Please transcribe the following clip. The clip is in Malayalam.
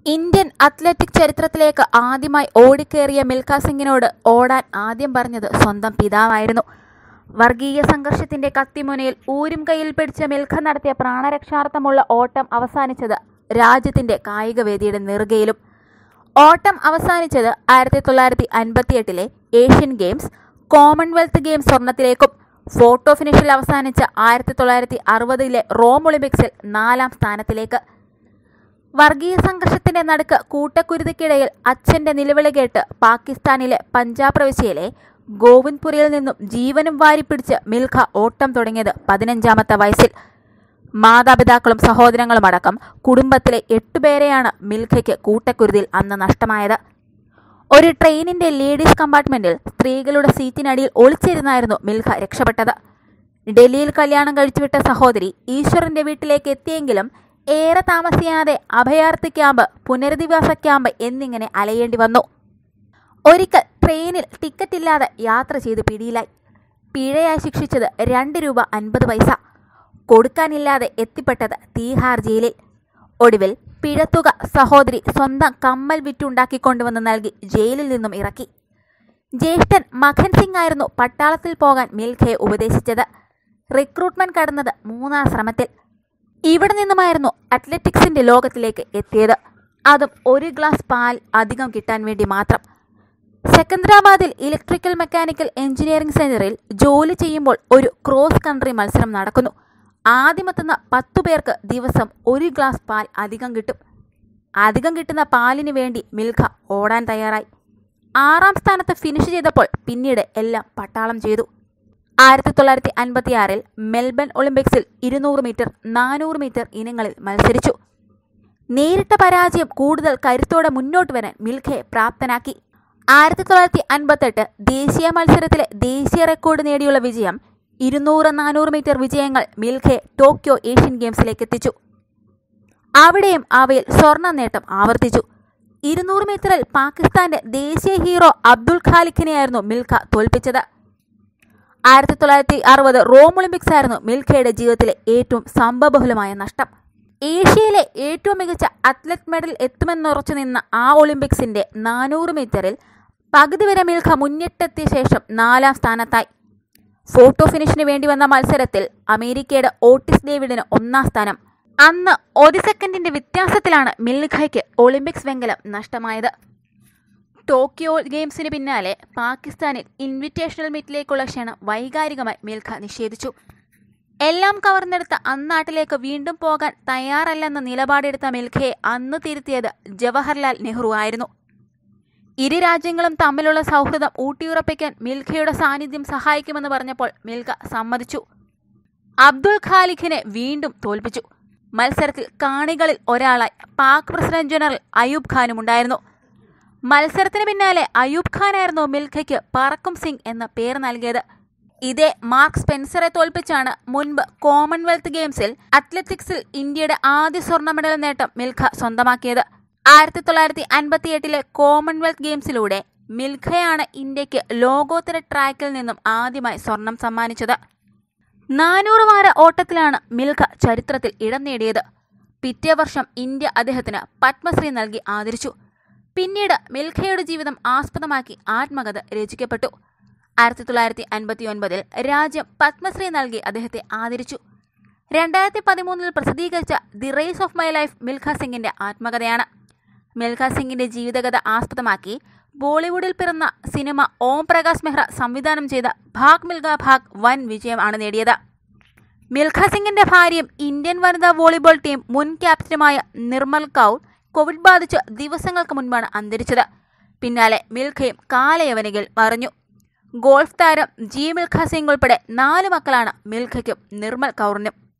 ഇന്ത്യൻ അത്ലറ്റിക് ചരിത്രത്തിലേക്ക് ആദ്യമായി ഓടിക്കേറിയ മിൽഖ സിംഗിനോട് ഓടാൻ ആദ്യം പറഞ്ഞത് സ്വന്തം പിതാവായിരുന്നു വർഗീയ സംഘർഷത്തിന്റെ കത്തിമുനയിൽ ഊരും കയ്യിൽ പിടിച്ച മിൽഖ നടത്തിയ പ്രാണരക്ഷാർത്ഥമുള്ള ഓട്ടം അവസാനിച്ചത് രാജ്യത്തിന്റെ കായികവേദിയുടെ നെറുകയിലും ഓട്ടം അവസാനിച്ചത് ആയിരത്തി തൊള്ളായിരത്തി അൻപത്തിയെട്ടിലെ ഏഷ്യൻ ഗെയിംസ് കോമൺവെൽത്ത് ഗെയിംസ് സ്വർണത്തിലേക്കും ഫോട്ടോ ഫിനിഷിൽ അവസാനിച്ച ആയിരത്തി തൊള്ളായിരത്തി അറുപതിലെ റോം ഒളിമ്പിക്സിൽ നാലാം സ്ഥാനത്തിലേക്ക് വർഗീയ സംഘർഷത്തിന്റെ നടുക്ക് കൂട്ടക്കുരുതിക്കിടയിൽ അച്ഛന്റെ നിലവിളി കേട്ട് പാകിസ്ഥാനിലെ പഞ്ചാബ് പ്രവിശ്യയിലെ ഗോവിന്ദ്പുരയിൽ നിന്നും ജീവനും വാരിപ്പിടിച്ച് മിൽഖ ഓട്ടം തുടങ്ങിയത് പതിനഞ്ചാമത്തെ വയസ്സിൽ മാതാപിതാക്കളും സഹോദരങ്ങളും അടക്കം കുടുംബത്തിലെ എട്ടുപേരെയാണ് മിൽഖയ്ക്ക് കൂട്ടക്കുരുതിയിൽ അന്ന് നഷ്ടമായത് ഒരു ട്രെയിനിന്റെ ലേഡീസ് കമ്പാർട്ട്മെന്റിൽ സ്ത്രീകളുടെ സീറ്റിനടിയിൽ ഒളിച്ചിരുന്നായിരുന്നു മിൽഖ രക്ഷപ്പെട്ടത് ഡൽഹിയിൽ കല്യാണം കഴിച്ചുവിട്ട സഹോദരി ഈശ്വറിന്റെ വീട്ടിലേക്ക് എത്തിയെങ്കിലും ഏറെ താമസിയാതെ അഭയാർത്ഥി ക്യാമ്പ് പുനരധിവാസ ക്യാമ്പ് എന്നിങ്ങനെ അലയേണ്ടി വന്നു ഒരിക്കൽ ട്രെയിനിൽ ടിക്കറ്റ് ഇല്ലാതെ യാത്ര ചെയ്ത് പിടിയിലായി പിഴയായി ശിക്ഷിച്ചത് രണ്ട് രൂപ അൻപത് പൈസ കൊടുക്കാനില്ലാതെ എത്തിപ്പെട്ടത് തീഹാർ ജയിലിൽ ഒടുവിൽ പിഴത്തുക സഹോദരി സ്വന്തം കമ്മൽ വിറ്റുണ്ടാക്കിക്കൊണ്ടുവന്ന് നൽകി ജയിലിൽ നിന്നും ഇറക്കി ജ്യേഷ്ഠൻ മഖൻ സിംഗ് ആയിരുന്നു പട്ടാളത്തിൽ പോകാൻ മിൽഖയെ ഉപദേശിച്ചത് റിക്രൂട്ട്മെന്റ് കടന്നത് മൂന്നാം ശ്രമത്തിൽ ഇവിടെ നിന്നുമായിരുന്നു അത്ലറ്റിക്സിന്റെ ലോകത്തിലേക്ക് എത്തിയത് അതും ഒരു ഗ്ലാസ് പാൽ അധികം കിട്ടാൻ വേണ്ടി മാത്രം സെക്കന്ദരാബാദിൽ ഇലക്ട്രിക്കൽ മെക്കാനിക്കൽ എഞ്ചിനീയറിംഗ് സെന്ററിൽ ജോലി ചെയ്യുമ്പോൾ ഒരു ക്രോസ് കൺട്രി മത്സരം നടക്കുന്നു ആദ്യമെത്തുന്ന പത്തു പേർക്ക് ദിവസം ഒരു ഗ്ലാസ് പാൽ അധികം കിട്ടും അധികം കിട്ടുന്ന പാലിന് വേണ്ടി മിൽഖ ഓടാൻ തയ്യാറായി ആറാം സ്ഥാനത്ത് ഫിനിഷ് ചെയ്തപ്പോൾ പിന്നീട് എല്ലാം പട്ടാളം ചെയ്തു ആയിരത്തി തൊള്ളായിരത്തി അൻപത്തിയാറിൽ മെൽബൺ ഒളിമ്പിക്സിൽ ഇരുന്നൂറ് മീറ്റർ നാനൂറ് മീറ്റർ ഇനങ്ങളിൽ മത്സരിച്ചു നേരിട്ട പരാജയം കൂടുതൽ കരുത്തോടെ മുന്നോട്ട് വരാൻ മിൽഖയെ പ്രാപ്തനാക്കി ആയിരത്തി തൊള്ളായിരത്തി അൻപത്തെട്ട് ദേശീയ മത്സരത്തിലെ ദേശീയ റെക്കോർഡ് നേടിയുള്ള വിജയം ഇരുന്നൂറ് നാനൂറ് മീറ്റർ വിജയങ്ങൾ മിൽഖയെ ടോക്കിയോ ഏഷ്യൻ ഗെയിംസിലേക്ക് എത്തിച്ചു അവിടെയും അവയിൽ സ്വർണ്ണ നേട്ടം ആവർത്തിച്ചു ഇരുന്നൂറ് മീറ്ററിൽ പാകിസ്ഥാന്റെ ദേശീയ ഹീറോ അബ്ദുൾ ഖാലിഖിനെയായിരുന്നു മിൽഖ തോൽപ്പിച്ചത് ആയിരത്തി തൊള്ളായിരത്തി അറുപത് റോം ഒളിമ്പിക്സ് ആയിരുന്നു മിൽഖയുടെ ജീവിതത്തിലെ ഏറ്റവും സംഭവബഹുലമായ നഷ്ടം ഏഷ്യയിലെ ഏറ്റവും മികച്ച അത്ലറ്റ് മെഡൽ എത്തുമെന്നുറച്ചു നിന്ന ആ ഒളിമ്പിക്സിന്റെ നാനൂറ് മീറ്ററിൽ പകുതി വരെ മിൽഖ മുന്നിട്ടെത്തിയ ശേഷം നാലാം സ്ഥാനത്തായി ഫോട്ടോ ഫിനിഷിന് വേണ്ടി വന്ന മത്സരത്തിൽ അമേരിക്കയുടെ ഓട്ടിസ് ഡേവിഡിന് ഒന്നാം സ്ഥാനം അന്ന് ഒരു സെക്കൻഡിന്റെ വ്യത്യാസത്തിലാണ് മിൽഖയ്ക്ക് ഒളിമ്പിക്സ് വെങ്കലം നഷ്ടമായത് ടോക്കിയോ ഗെയിംസിന് പിന്നാലെ പാകിസ്ഥാനിൽ ഇൻവിറ്റേഷണൽ മീറ്റിലേക്കുള്ള ക്ഷണം വൈകാരികമായി മിൽഖ നിഷേധിച്ചു എല്ലാം കവർന്നെടുത്ത അന്നാട്ടിലേക്ക് വീണ്ടും പോകാൻ തയ്യാറല്ലെന്ന നിലപാടെടുത്ത മിൽഖയെ അന്ന് തിരുത്തിയത് ജവഹർലാൽ നെഹ്റു ആയിരുന്നു ഇരു രാജ്യങ്ങളും തമ്മിലുള്ള സൗഹൃദം ഊട്ടിയുറപ്പിക്കാൻ മിൽഖയുടെ സാന്നിധ്യം സഹായിക്കുമെന്ന് പറഞ്ഞപ്പോൾ മിൽഖ സമ്മതിച്ചു അബ്ദുൾ ഖാലിഖിനെ വീണ്ടും തോൽപ്പിച്ചു മത്സരത്തിൽ കാണികളിൽ ഒരാളായി പാക് പ്രസിഡന്റ് ജനറൽ അയൂബ് ഖാനും ഉണ്ടായിരുന്നു മത്സരത്തിന് പിന്നാലെ അയൂബ് ഖാനായിരുന്നു മിൽഖയ്ക്ക് പറക്കും സിംഗ് എന്ന പേര് നൽകിയത് ഇതേ മാർക്ക് സ്പെൻസറെ തോൽപ്പിച്ചാണ് മുൻപ് കോമൺവെൽത്ത് ഗെയിംസിൽ അത്ലറ്റിക്സിൽ ഇന്ത്യയുടെ ആദ്യ സ്വർണ്ണ മെഡൽ നേട്ടം മിൽഖ സ്വന്തമാക്കിയത് ആയിരത്തി തൊള്ളായിരത്തി അൻപത്തിയെട്ടിലെ കോമൺവെൽത്ത് ഗെയിംസിലൂടെ മിൽഖയാണ് ഇന്ത്യക്ക് ലോകോത്തര ട്രാക്കിൽ നിന്നും ആദ്യമായി സ്വർണം സമ്മാനിച്ചത് നാനൂറ് വാര ഓട്ടത്തിലാണ് മിൽഖ ചരിത്രത്തിൽ ഇടം നേടിയത് പിറ്റേ വർഷം ഇന്ത്യ അദ്ദേഹത്തിന് പത്മശ്രീ നൽകി ആദരിച്ചു പിന്നീട് മിൽഖയുടെ ജീവിതം ആസ്പദമാക്കി ആത്മകഥ രചിക്കപ്പെട്ടു ആയിരത്തി തൊള്ളായിരത്തി അൻപത്തി ഒൻപതിൽ രാജ്യം പത്മശ്രീ നൽകി അദ്ദേഹത്തെ ആദരിച്ചു രണ്ടായിരത്തി പതിമൂന്നിൽ പ്രസിദ്ധീകരിച്ച the race of my life Milkha സിംഗിന്റെ ആത്മകഥയാണ് മിൽഖ സിംഗിന്റെ ജീവിതകഥ ആസ്പദമാക്കി ബോളിവുഡിൽ പിറന്ന സിനിമ ഓം പ്രകാശ് മെഹ്റ സംവിധാനം ചെയ്ത ഭാഗ് മിൽഖ ഭാഗ് വൻ വിജയമാണ് നേടിയത് മിൽഖ സിംഗിന്റെ ഭാര്യയും ഇന്ത്യൻ വനിതാ വോളിബോൾ ടീം മുൻ ക്യാപ്റ്റനുമായ നിർമ്മൽ കൗർ കോവിഡ് ബാധിച്ച് ദിവസങ്ങൾക്ക് മുൻപാണ് അന്തരിച്ചത് പിന്നാലെ മിൽഖയും കാലയവനികൾ മറിഞ്ഞു ഗോൾഫ് താരം ജി മിൽഖ സിംഗ് ഉൾപ്പെടെ നാല് മക്കളാണ് മിൽഖയ്ക്കും നിർമ്മൽ കൗറിനും